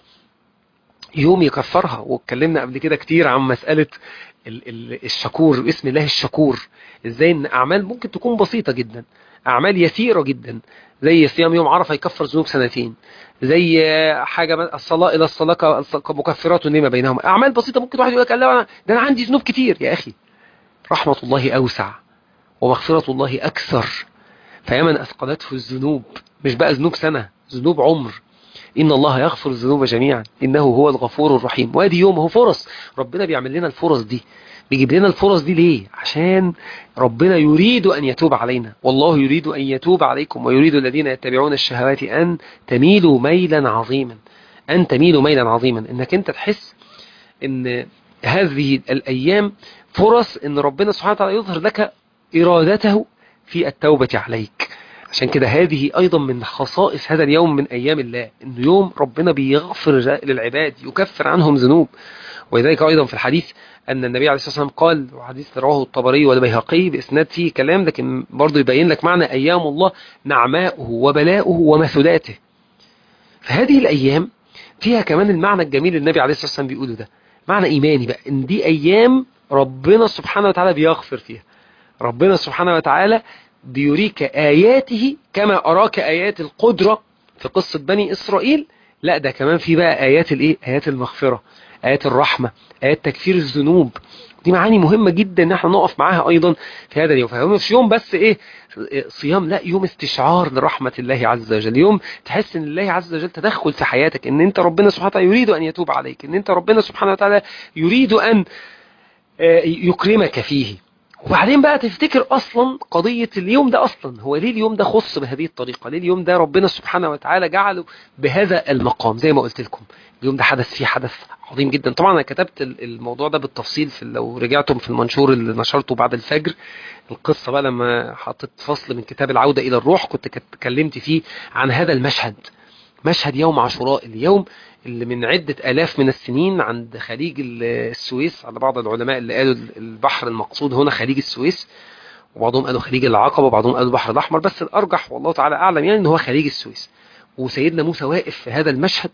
يوم يكفرها واتكلمنا قبل كده كتير عن مسألة ال- ال- الشكور اسم الله الشكور ازاي ان اعمال ممكن تكون بسيطة جدا اعمال يسيرة جدا زي صيام يوم عرفة يكفر ذنوب سنتين زي حاجة من- الصلاة الى الصلاة ك- مكفرات لما بينهما اعمال بسيطة ممكن واحد يقول لك لا أنا- ده انا عندي ذنوب كتير يا اخي رحمة الله اوسع ومغفرة الله اكثر فيا من اثقلته الذنوب مش بقى ذنوب سنة ذنوب عمر إن الله يغفر الذنوب جميعا إنه هو الغفور الرحيم وادي يوم هو فرص ربنا بيعمل لنا الفرص دي بيجيب لنا الفرص دي ليه عشان ربنا يريد أن يتوب علينا والله يريد أن يتوب عليكم ويريد الذين يتبعون الشهوات أن تميلوا ميلا عظيما أن تميلوا ميلا عظيما إنك أنت تحس إن هذه الأيام فرص إن ربنا سبحانه وتعالى يظهر لك إرادته في التوبة عليك عشان كده هذه أيضا من خصائص هذا اليوم من أيام الله إنه يوم ربنا بيغفر للعباد يكفر عنهم ذنوب ولذلك أيضا في الحديث أن النبي عليه الصلاة والسلام قال وحديث رواه الطبري والبيهقي بإسناد فيه كلام لكن برضه يبين لك معنى أيام الله نعماؤه وبلاؤه ومثلاته فهذه الأيام فيها كمان المعنى الجميل اللي النبي عليه الصلاة والسلام بيقوله ده معنى إيماني بقى إن دي أيام ربنا سبحانه وتعالى بيغفر فيها ربنا سبحانه وتعالى بيريك آياته كما أراك آيات القدرة في قصة بني إسرائيل لا ده كمان في بقى آيات الإيه؟ آيات المغفرة آيات الرحمة آيات تكفير الذنوب دي معاني مهمة جدا ان احنا نقف معاها ايضا في هذا اليوم فهو مش يوم بس ايه صيام لا يوم استشعار لرحمة الله عز وجل يوم تحس ان الله عز وجل تدخل في حياتك ان انت ربنا سبحانه وتعالى يريد ان يتوب عليك ان انت ربنا سبحانه وتعالى يريد ان يكرمك فيه وبعدين بقى تفتكر اصلا قضية اليوم ده اصلا هو ليه اليوم ده خص بهذه الطريقة ليه اليوم ده ربنا سبحانه وتعالى جعله بهذا المقام زي ما قلت لكم اليوم ده حدث فيه حدث عظيم جدا طبعا انا كتبت الموضوع ده بالتفصيل في لو رجعتم في المنشور اللي نشرته بعد الفجر القصة بقى لما حطيت فصل من كتاب العودة الى الروح كنت اتكلمت فيه عن هذا المشهد مشهد يوم عاشوراء اليوم اللي من عدة آلاف من السنين عند خليج السويس على بعض العلماء اللي قالوا البحر المقصود هنا خليج السويس وبعضهم قالوا خليج العقبة وبعضهم قالوا البحر الأحمر بس الأرجح والله تعالى أعلم يعني إن هو خليج السويس وسيدنا موسى واقف في هذا المشهد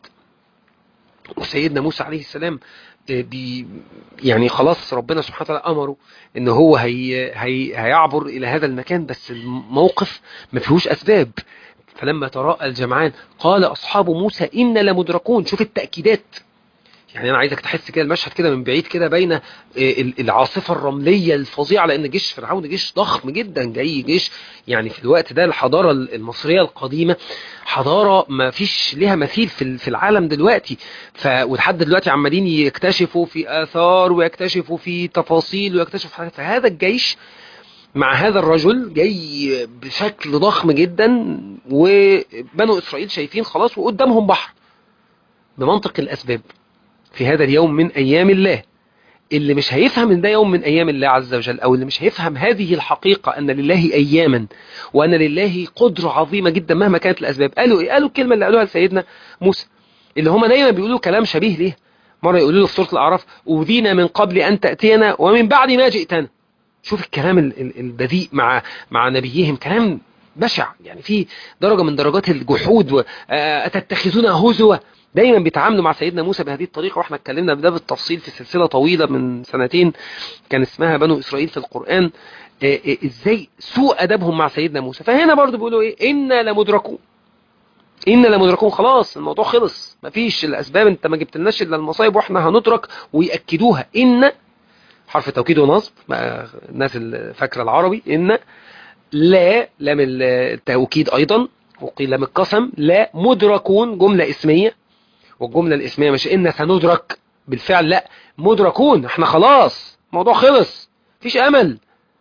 وسيدنا موسى عليه السلام بي يعني خلاص ربنا سبحانه وتعالى أمره إن هو هي هي هيعبر إلى هذا المكان بس الموقف ما فيهوش أسباب فلما تراءى الجمعان قال أصحاب موسى إن لمدركون شوف التأكيدات يعني أنا عايزك تحس كده المشهد كده من بعيد كده بين العاصفة الرملية الفظيعة لأن جيش فرعون جيش ضخم جدا جاي جيش يعني في الوقت ده الحضارة المصرية القديمة حضارة ما فيش لها مثيل في العالم دلوقتي ف ولحد دلوقتي عمالين يكتشفوا في آثار ويكتشفوا في تفاصيل ويكتشفوا حاجات فهذا الجيش مع هذا الرجل جاي بشكل ضخم جدا وبنو إسرائيل شايفين خلاص وقدامهم بحر بمنطق الأسباب في هذا اليوم من أيام الله اللي مش هيفهم ان ده يوم من ايام الله عز وجل او اللي مش هيفهم هذه الحقيقة ان لله اياما وان لله قدرة عظيمة جدا مهما كانت الاسباب قالوا ايه قالوا الكلمة اللي قالوها لسيدنا موسى اللي هم دايما بيقولوا كلام شبيه ليه مرة يقولوا له في سورة الاعراف اوذينا من قبل ان تأتينا ومن بعد ما جئتنا شوف الكلام البذيء مع مع نبيهم كلام بشع يعني في درجة من درجات الجحود أتتخذونها هزوا دايما بيتعاملوا مع سيدنا موسى بهذه الطريقة واحنا اتكلمنا بده بالتفصيل في سلسلة طويلة من سنتين كان اسمها بنو إسرائيل في القرآن ازاي سوء أدبهم مع سيدنا موسى فهنا برضو بيقولوا ايه إنا لمدركون إنا لمدركون خلاص الموضوع خلص مفيش الأسباب انت ما جبتلناش إلا المصايب واحنا هندرك ويأكدوها إن حرف توكيد ونصب الناس اللي فاكره العربي إن لا لام التوكيد أيضا وقيل لام القسم لا مدركون جملة اسمية والجملة الاسمية مش إن سندرك بالفعل لا مدركون احنا خلاص الموضوع خلص مفيش أمل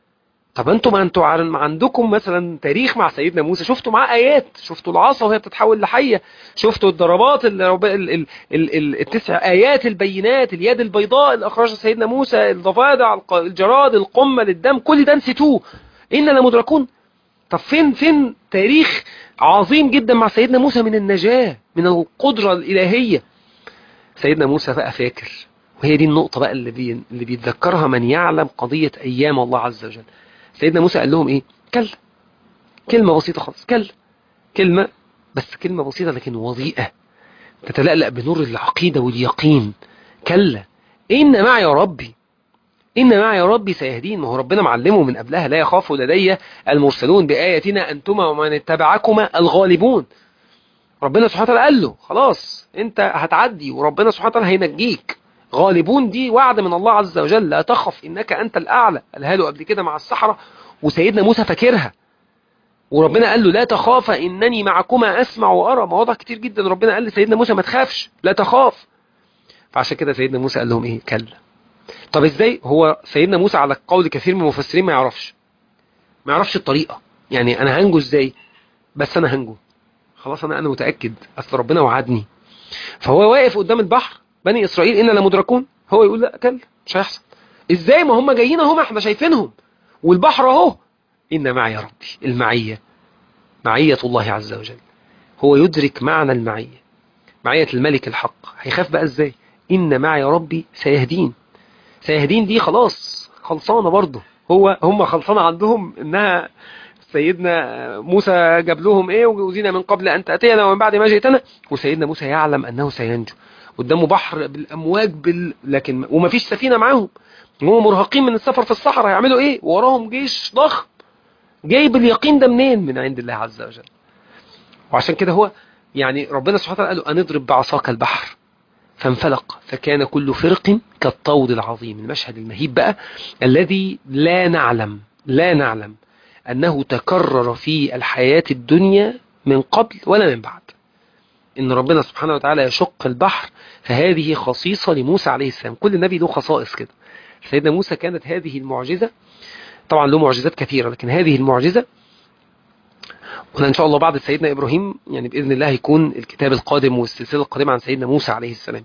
طب انتوا ما انتوا عندكم مثلا تاريخ مع سيدنا موسى شفتوا معاه ايات شفتوا العصا وهي بتتحول لحيه شفتوا الضربات ال ال ال ال التسع ايات البينات اليد البيضاء اللي اخرجها سيدنا موسى الضفادع الجراد القمل الدم كل ده نسيتوه إننا لمدركون طب فين فين تاريخ عظيم جدا مع سيدنا موسى من النجاة من القدرة الإلهية سيدنا موسى بقى فاكر وهي دي النقطة بقى اللي, بي اللي بيتذكرها من يعلم قضية أيام الله عز وجل سيدنا موسى قال لهم إيه كلا كلمة بسيطة خالص كلا كلمة بس كلمة بسيطة لكن وضيئة تتلألأ بنور العقيدة واليقين كلا إن معي يا ربي إن معي ربي سيهدين ما هو ربنا معلمه من قبلها لا يخاف لدي المرسلون بآياتنا أنتما ومن اتبعكما الغالبون ربنا سبحانه وتعالى قال له خلاص انت هتعدي وربنا سبحانه وتعالى هينجيك غالبون دي وعد من الله عز وجل لا تخف إنك أنت الأعلى قالها له قبل كده مع السحرة وسيدنا موسى فاكرها وربنا قال له لا تخاف إنني معكما أسمع وأرى مواضع كتير جدا ربنا قال لسيدنا موسى ما تخافش لا تخاف فعشان كده سيدنا موسى قال لهم إيه كلا طب ازاي هو سيدنا موسى على قول كثير من المفسرين ما يعرفش ما يعرفش الطريقة يعني انا هنجو ازاي بس انا هنجو خلاص انا انا متأكد اصل ربنا وعدني فهو واقف قدام البحر بني اسرائيل انا لمدركون هو يقول لا كلا مش هيحصل ازاي ما هم جايين اهو ما احنا شايفينهم والبحر اهو ان معي يا ربي المعية معية الله عز وجل هو يدرك معنى المعية معية الملك الحق هيخاف بقى ازاي ان معي يا ربي سيهدين سيهدين دي خلاص خلصانة برضه هو هم خلصانة عندهم انها سيدنا موسى جاب لهم ايه وجوزينا من قبل ان تأتينا ومن بعد ما جئتنا وسيدنا موسى يعلم انه سينجو قدامه بحر بالامواج بال... لكن وما فيش سفينة معاهم هم مرهقين من السفر في الصحراء هيعملوا ايه وراهم جيش ضخم جايب اليقين ده منين من عند الله عز وجل وعشان كده هو يعني ربنا سبحانه وتعالى قال له ان اضرب بعصاك البحر فانفلق فكان كل فرق كالطود العظيم المشهد المهيب بقى الذي لا نعلم لا نعلم أنه تكرر في الحياة الدنيا من قبل ولا من بعد إن ربنا سبحانه وتعالى يشق البحر فهذه خصيصة لموسى عليه السلام كل نبي له خصائص كده سيدنا موسى كانت هذه المعجزة طبعا له معجزات كثيرة لكن هذه المعجزة وإن شاء الله بعد سيدنا إبراهيم يعني بإذن الله هيكون الكتاب القادم والسلسلة القادمة عن سيدنا موسى عليه السلام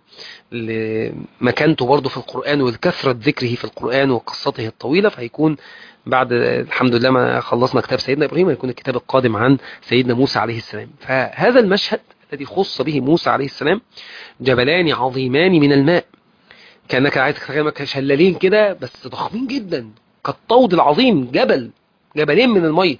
مكانته برضه في القرآن والكثرة ذكره في القرآن وقصته الطويلة فهيكون بعد الحمد لله ما خلصنا كتاب سيدنا إبراهيم هيكون الكتاب القادم عن سيدنا موسى عليه السلام فهذا المشهد الذي خص به موسى عليه السلام جبلان عظيمان من الماء كأنك عايز تتخيل شلالين كده بس ضخمين جدا كالطود العظيم جبل جبلين من المية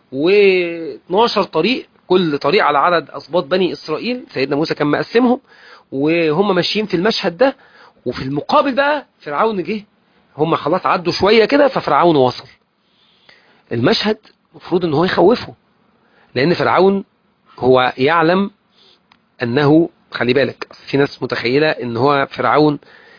و12 طريق كل طريق على عدد أصباط بني إسرائيل سيدنا موسى كان مقسمهم وهم ماشيين في المشهد ده وفي المقابل بقى فرعون جه هم خلاص عدوا شوية كده ففرعون وصل المشهد المفروض ان هو يخوفه لان فرعون هو يعلم انه خلي بالك في ناس متخيلة ان هو فرعون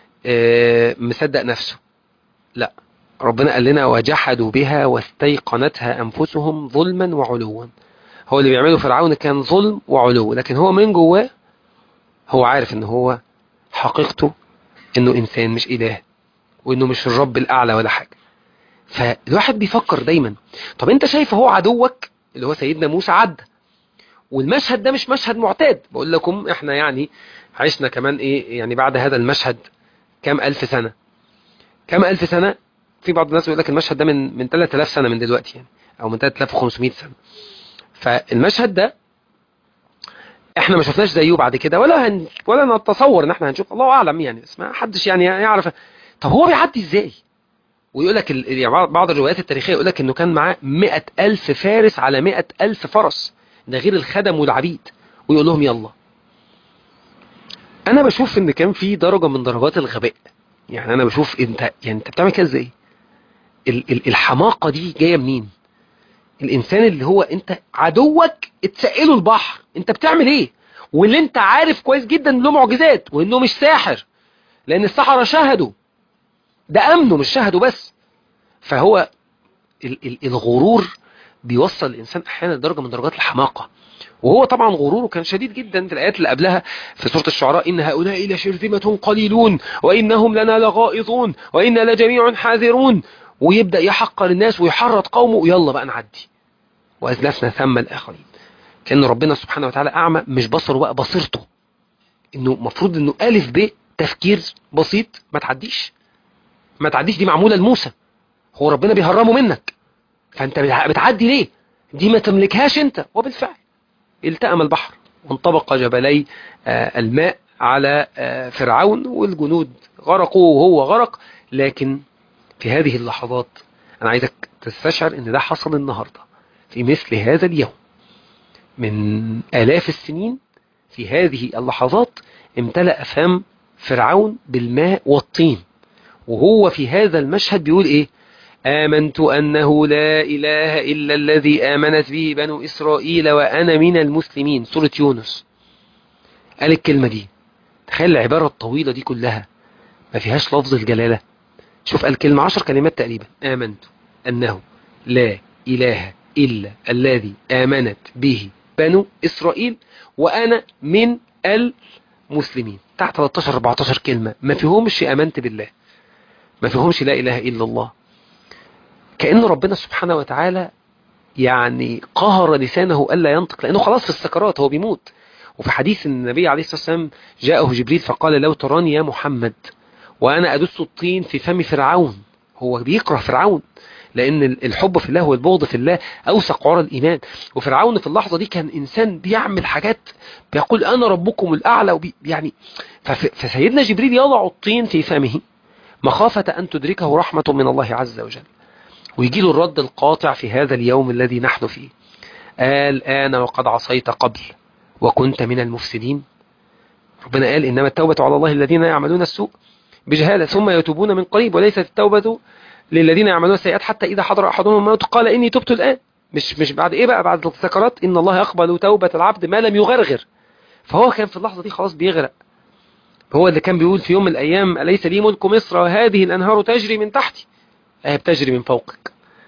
مصدق نفسه لا ربنا قال لنا وجحدوا بها واستيقنتها أنفسهم ظلما وعلوا هو اللي بيعمله فرعون كان ظلم وعلو لكن هو من جواه هو عارف ان هو حقيقته انه انسان مش اله وانه مش الرب الاعلى ولا حاجة فالواحد بيفكر دايما طب انت شايف هو عدوك اللي هو سيدنا موسى عدى والمشهد ده مش مشهد معتاد بقول لكم احنا يعني عشنا كمان ايه يعني بعد هذا المشهد كام ألف سنة كام ألف سنة في بعض الناس يقول لك المشهد ده من من 3000 سنة من دلوقتي يعني أو من 3500 سنة فالمشهد ده احنا ما شفناش زيه بعد كده ولا هن ولا نتصور ان احنا هنشوف الله اعلم يعني بس ما حدش يعني يعرف طب هو بيعدي ازاي ويقول لك ال... يعني بعض الروايات التاريخيه يقول لك انه كان معاه 100000 فارس على 100000 فرس ده غير الخدم والعبيد ويقول لهم يلا انا بشوف ان كان في درجه من درجات الغباء يعني انا بشوف انت يعني انت بتعمل كده ازاي ال... ال... الحماقه دي جايه منين الانسان اللي هو انت عدوك اتسقله البحر انت بتعمل ايه واللي انت عارف كويس جدا له معجزات وانه مش ساحر لان السحرة شهدوا ده امنه مش شهدوا بس فهو ال ال الغرور بيوصل الانسان احيانا لدرجه من درجات الحماقه وهو طبعا غروره كان شديد جدا في الايات اللي قبلها في سوره الشعراء ان هؤلاء لشرذمه قليلون وانهم لنا لغائظون وانا لجميع حاذرون ويبدا يحقر الناس ويحرض قومه ويلا بقى نعدي وازلفنا ثم الاخرين كان ربنا سبحانه وتعالى اعمى مش بصره بقى بصيرته انه المفروض انه الف ب تفكير بسيط ما تعديش ما تعديش دي معموله لموسى هو ربنا بيهرمه منك فانت بتعدي ليه دي ما تملكهاش انت وبالفعل التأم البحر وانطبق جبلي الماء على فرعون والجنود غرقوا وهو غرق لكن في هذه اللحظات انا عايزك تستشعر ان ده حصل النهارده في مثل هذا اليوم من آلاف السنين في هذه اللحظات امتلأ فم فرعون بالماء والطين وهو في هذا المشهد بيقول ايه آمنت أنه لا إله إلا الذي آمنت به بنو إسرائيل وأنا من المسلمين سورة يونس قال الكلمة دي تخيل العبارة الطويلة دي كلها ما فيهاش لفظ الجلالة شوف قال كلمة عشر كلمات تقريبا آمنت أنه لا إله إلا الذي آمنت به بنو إسرائيل وأنا من المسلمين تحت 13 14 كلمة ما فيهمش آمنت بالله ما فيهمش لا إله إلا الله كأن ربنا سبحانه وتعالى يعني قهر لسانه ألا ينطق لأنه خلاص في السكرات هو بيموت وفي حديث النبي عليه الصلاة والسلام جاءه جبريل فقال لو تراني يا محمد وأنا أدس الطين في فم فرعون هو بيكره فرعون لأن الحب في الله والبغض في الله أوثق عرى الإيمان وفرعون في اللحظة دي كان إنسان بيعمل حاجات بيقول أنا ربكم الأعلى وبي يعني فسيدنا جبريل يضع الطين في فمه مخافة أن تدركه رحمة من الله عز وجل ويجي له الرد القاطع في هذا اليوم الذي نحن فيه قال آن وقد عصيت قبل وكنت من المفسدين ربنا قال إنما التوبة على الله الذين يعملون السوء بجهالة ثم يتوبون من قريب وليست التوبة للذين يعملون السيئات حتى إذا حضر أحدهم الموت قال إني تبت الآن مش مش بعد إيه بقى بعد السكرات إن الله يقبل توبة العبد ما لم يغرغر فهو كان في اللحظة دي خلاص بيغرق هو اللي كان بيقول في يوم من الأيام أليس لي ملك مصر وهذه الأنهار تجري من تحتي هي بتجري من فوقك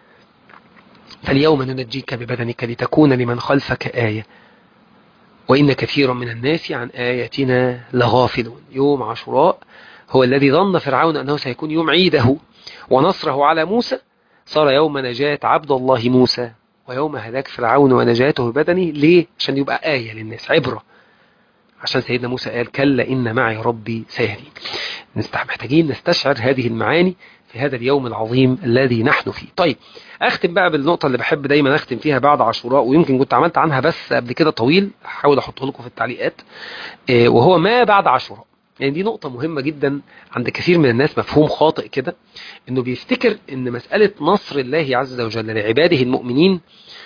فاليوم ننجيك ببدنك لتكون لمن خلفك آية وإن كثيرا من الناس عن آياتنا لغافلون يوم عاشوراء هو الذي ظن فرعون أنه سيكون يوم عيده ونصره على موسى صار يوم نجاة عبد الله موسى ويوم هلاك فرعون ونجاته ببدنه ليه؟ عشان يبقى آية للناس عبرة عشان سيدنا موسى قال كلا إن معي ربي سيهدين محتاجين نستشعر هذه المعاني في هذا اليوم العظيم الذي نحن فيه طيب أختم بقى بالنقطة اللي بحب دايما أختم فيها بعد عاشوراء ويمكن كنت عملت عنها بس قبل كده طويل هحاول أحطه لكم في التعليقات وهو ما بعد عاشوراء يعني دي نقطة مهمة جدا عند كثير من الناس مفهوم خاطئ كده انه بيفتكر ان مسألة نصر الله عز وجل لعباده المؤمنين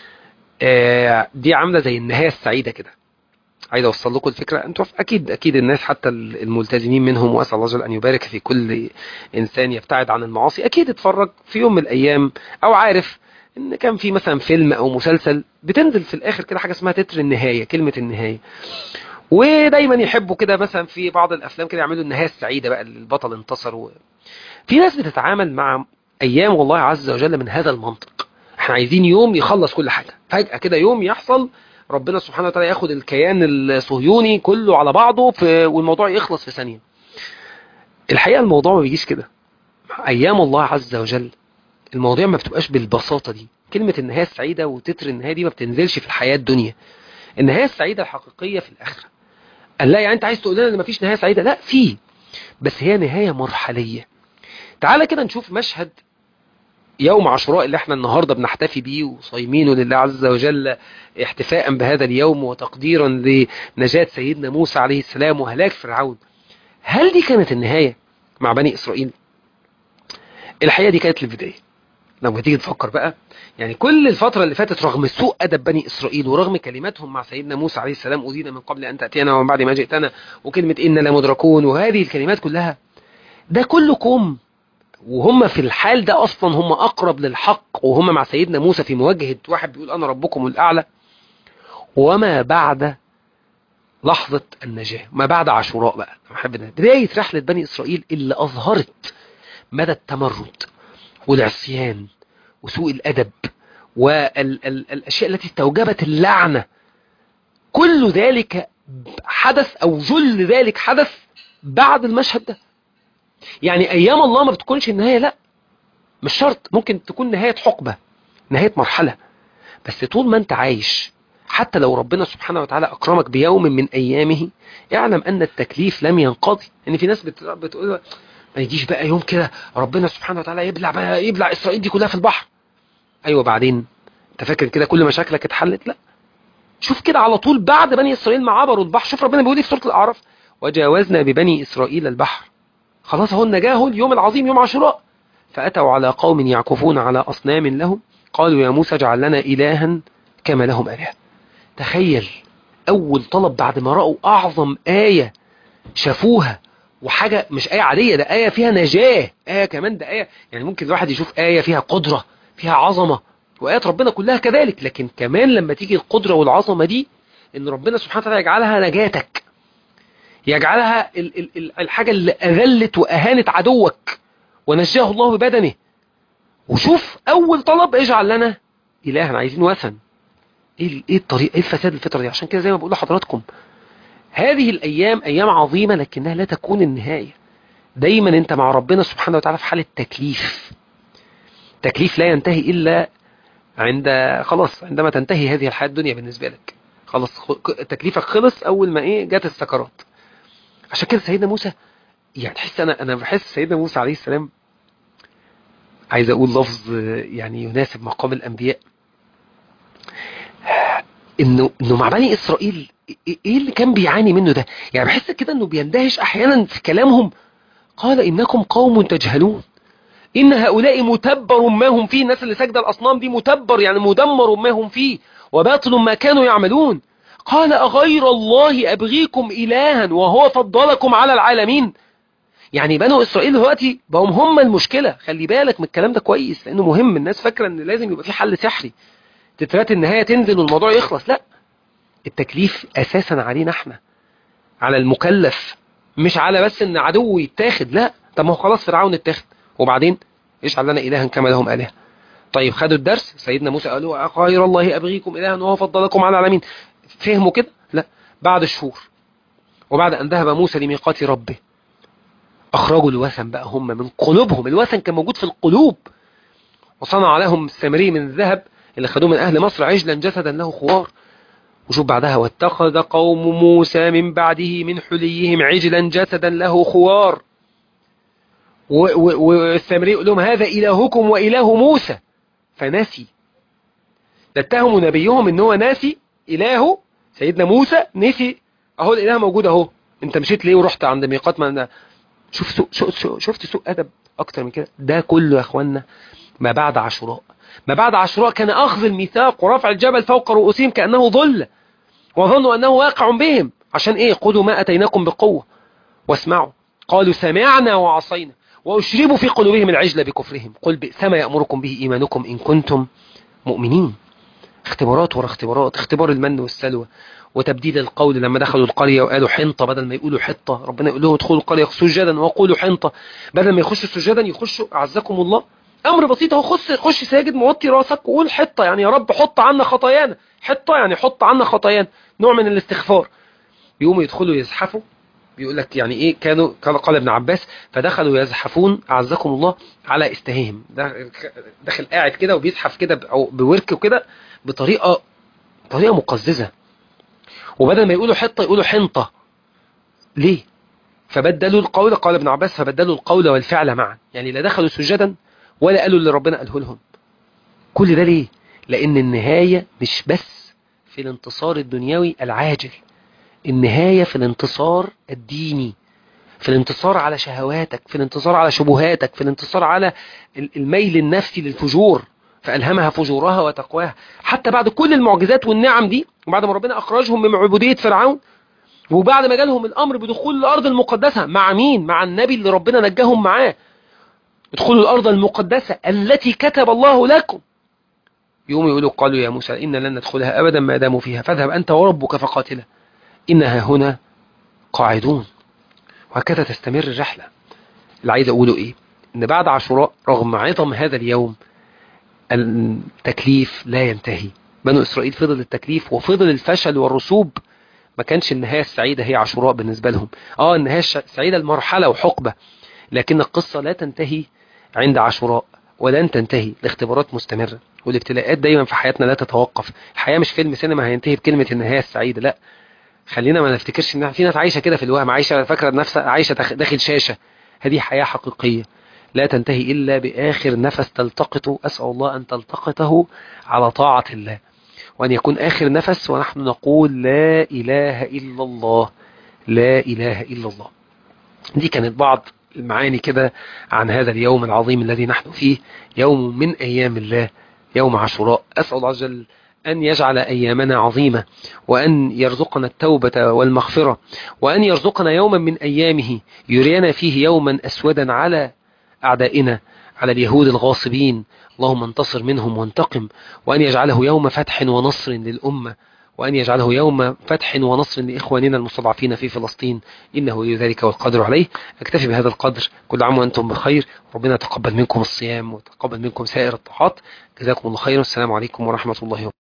دي عاملة زي النهاية السعيدة كده عايز اوصل لكم الفكرة انتوا اكيد اكيد الناس حتى الملتزمين منهم واسال الله جل ان يبارك في كل انسان يبتعد عن المعاصي اكيد اتفرج في يوم من الايام او عارف ان كان في مثلا فيلم او مسلسل بتنزل في الاخر كده حاجة اسمها تتر النهاية كلمة النهاية ودايما يحبوا كده مثلا في بعض الافلام كده يعملوا النهايه السعيده بقى البطل انتصر و... في ناس بتتعامل مع ايام والله عز وجل من هذا المنطق احنا عايزين يوم يخلص كل حاجه فجاه كده يوم يحصل ربنا سبحانه وتعالى ياخد الكيان الصهيوني كله على بعضه في والموضوع يخلص في ثانيه الحقيقه الموضوع ما بيجيش كده ايام الله عز وجل المواضيع ما بتبقاش بالبساطة دي كلمة النهاية السعيدة وتتر النهاية دي ما بتنزلش في الحياة الدنيا النهاية السعيدة الحقيقية في الآخرة قال لا يعني انت عايز تقول لنا ان مفيش نهاية سعيدة لا في بس هي نهاية مرحلية تعالى كده نشوف مشهد يوم عاشوراء اللي احنا النهاردة بنحتفي بيه وصايمينه لله عز وجل احتفاء بهذا اليوم وتقديرا لنجاة سيدنا موسى عليه السلام وهلاك فرعون هل دي كانت النهاية مع بني إسرائيل الحقيقة دي كانت البداية لما تيجي تفكر بقى يعني كل الفترة اللي فاتت رغم سوء أدب بني إسرائيل ورغم كلماتهم مع سيدنا موسى عليه السلام أذينا من قبل أن تأتينا ومن بعد ما جئتنا وكلمة إنا لمدركون وهذه الكلمات كلها ده كله كوم وهم في الحال ده أصلا هم أقرب للحق وهم مع سيدنا موسى في مواجهة واحد بيقول أنا ربكم الأعلى وما بعد لحظة النجاة ما بعد عاشوراء بقى بداية رحلة بني إسرائيل اللي أظهرت مدى التمرد والعصيان وسوء الأدب والأشياء التي استوجبت اللعنة كل ذلك حدث أو جل ذلك حدث بعد المشهد ده يعني أيام الله ما بتكونش النهاية لا مش شرط ممكن تكون نهاية حقبة نهاية مرحلة بس طول ما انت عايش حتى لو ربنا سبحانه وتعالى أكرمك بيوم من أيامه اعلم أن التكليف لم ينقضي يعني في ناس بتقول ما يجيش بقى يوم كده ربنا سبحانه وتعالى يبلع بقى يبلع إسرائيل دي كلها في البحر أيوة بعدين انت فاكر كده كل مشاكلك اتحلت لا شوف كده على طول بعد بني إسرائيل ما عبروا البحر شوف ربنا بيقول في سورة الأعراف وجاوزنا ببني إسرائيل البحر خلاص هو النجاه اليوم العظيم يوم عاشوراء فأتوا على قوم يعكفون على أصنام لهم قالوا يا موسى اجعل لنا إلها كما لهم آلهة تخيل أول طلب بعد ما رأوا أعظم آية شافوها وحاجة مش آية عادية ده آية فيها نجاة آية كمان ده آية يعني ممكن الواحد يشوف آية فيها قدرة فيها عظمة وآيات ربنا كلها كذلك لكن كمان لما تيجي القدرة والعظمة دي إن ربنا سبحانه وتعالى يجعلها نجاتك يجعلها ال ال ال الحاجة اللي أذلت وأهانت عدوك ونجاه الله ببدنه وشوف أول طلب اجعل لنا إلها عايزين وثن ايه ايه الطريق ايه الفساد الفطره دي عشان كده زي ما بقول لحضراتكم هذه الايام ايام عظيمه لكنها لا تكون النهايه دايما انت مع ربنا سبحانه وتعالى في حاله تكليف تكليف لا ينتهي الا عند خلاص عندما تنتهي هذه الحياه الدنيا بالنسبه لك خلاص تكليفك خلص اول ما ايه جت السكرات عشان كده سيدنا موسى يعني تحس انا انا بحس سيدنا موسى عليه السلام عايز اقول لفظ يعني يناسب مقام الانبياء انه انه مع بني اسرائيل ايه اللي كان بيعاني منه ده يعني بحس كده انه بيندهش احيانا في كلامهم قال انكم قوم تجهلون ان هؤلاء متبر ما هم فيه الناس اللي سجد الاصنام دي متبر يعني مدمر ما هم فيه وباطل ما كانوا يعملون قال اغير الله ابغيكم الها وهو فضلكم على العالمين يعني بنو اسرائيل دلوقتي بقوا هم المشكله خلي بالك من الكلام ده كويس لانه مهم الناس فاكره ان لازم يبقى في حل سحري تترات النهاية تنزل والموضوع يخلص لا التكليف أساسا علينا احنا على المكلف مش على بس ان عدو يتاخد لا طب ما هو خلاص فرعون اتاخد وبعدين ايش علنا إلها كما لهم آلهة طيب خدوا الدرس سيدنا موسى قالوا غير الله أبغيكم إلها وهو فضلكم على العالمين فهموا كده لا بعد شهور وبعد أن ذهب موسى لميقات ربه أخرجوا الوثن بقى هم من قلوبهم الوثن كان موجود في القلوب وصنع لهم السامري من الذهب اللي خدوه من أهل مصر عجلا جسدا له خوار وشوف بعدها واتخذ قوم موسى من بعده من حليهم عجلا جسدا له خوار والسامري يقول لهم هذا إلهكم وإله موسى فنسي اتهم نبيهم ان هو ناسي إلهه سيدنا موسى نسي اهو الإله موجود اهو انت مشيت ليه ورحت عند ميقات ما شوف سوء سوء شفت سوء أدب أكتر من كده ده كله يا أخوانا ما بعد عاشوراء ما بعد عاشوراء كان أخذ الميثاق ورفع الجبل فوق رؤوسهم كأنه ظل وظنوا أنه واقع بهم عشان إيه خذوا ما أتيناكم بقوة واسمعوا قالوا سمعنا وعصينا وأشربوا في قلوبهم العجل بكفرهم قل بئس ما يأمركم به إيمانكم إن كنتم مؤمنين اختبارات ورا اختبارات اختبار المن والسلوى وتبديل القول لما دخلوا القرية وقالوا حنطة بدل ما يقولوا حطة ربنا يقول لهم ادخلوا القرية سجدا وقولوا حنطة بدل ما يخشوا سجدا يخشوا أعزكم الله أمر بسيط اهو خش خش ساجد موطي راسك وقول حطة يعني يا رب حط عنا خطايانا حطة يعني حط عنا خطايانا نوع من الاستغفار يقوموا يدخلوا يزحفوا بيقول لك يعني ايه كانوا قال, قال ابن عباس فدخلوا يزحفون اعزكم الله على استهيهم ده- داخل قاعد كده وبيزحف كده ب- او بورك وكده بطريقه طريقه مقززه وبدل ما يقولوا حطه يقولوا حنطه ليه فبدلوا القول قال ابن عباس فبدلوا القول والفعل معا يعني لا دخلوا سجدا ولا قالوا اللي ربنا قاله لهم كل ده ليه لان النهايه مش بس في الانتصار الدنيوي العاجل النهاية في الانتصار الديني في الانتصار على شهواتك في الانتصار على شبهاتك في الانتصار على ال- الميل النفسي للفجور فألهمها فجورها وتقواها حتى بعد كل المعجزات والنعم دي وبعد ما ربنا أخرجهم من عبودية فرعون وبعد ما جالهم الأمر بدخول الأرض المقدسة مع مين؟ مع النبي اللي ربنا نجاهم معاه ادخلوا الأرض المقدسة التي كتب الله لكم يوم يقولوا قالوا يا موسى إن لن ندخلها أبدا ما داموا فيها فاذهب أنت وربك فقاتلا إنها هنا قاعدون وهكذا تستمر الرحلة اللي عايز أقوله إيه إن بعد عاشوراء رغم عظم هذا اليوم التكليف لا ينتهي بنو إسرائيل فضل التكليف وفضل الفشل والرسوب ما كانش النهاية السعيدة هي عاشوراء بالنسبة لهم آه النهاية السعيدة المرحلة وحقبة لكن القصة لا تنتهي عند عاشوراء ولن تنتهي الاختبارات مستمرة والابتلاءات دايما في حياتنا لا تتوقف الحياة مش فيلم سينما هينتهي بكلمة النهاية السعيدة لا خلينا ما نفتكرش ان في ناس عايشه كده في الوهم عايشه فاكره نفسها عايشه داخ- داخل شاشه هذه حياه حقيقيه لا تنتهي الا باخر نفس تلتقطه اسال الله ان تلتقطه على طاعه الله وان يكون اخر نفس ونحن نقول لا اله الا الله لا اله الا الله دي كانت بعض المعاني كده عن هذا اليوم العظيم الذي نحن فيه يوم من ايام الله يوم عاشوراء اسال الله عز وجل أن يجعل أيامنا عظيمة وأن يرزقنا التوبة والمغفرة وأن يرزقنا يوما من أيامه يرينا فيه يوما أسودا على أعدائنا على اليهود الغاصبين اللهم انتصر منهم وانتقم وأن يجعله يوم فتح ونصر للأمة وأن يجعله يوم فتح ونصر لإخواننا المستضعفين في فلسطين إنه ولي ذلك والقدر عليه أكتفي بهذا القدر كل عام وأنتم بخير ربنا تقبل منكم الصيام وتقبل منكم سائر الطاعات جزاكم الله خيرا السلام عليكم ورحمة الله وبركاته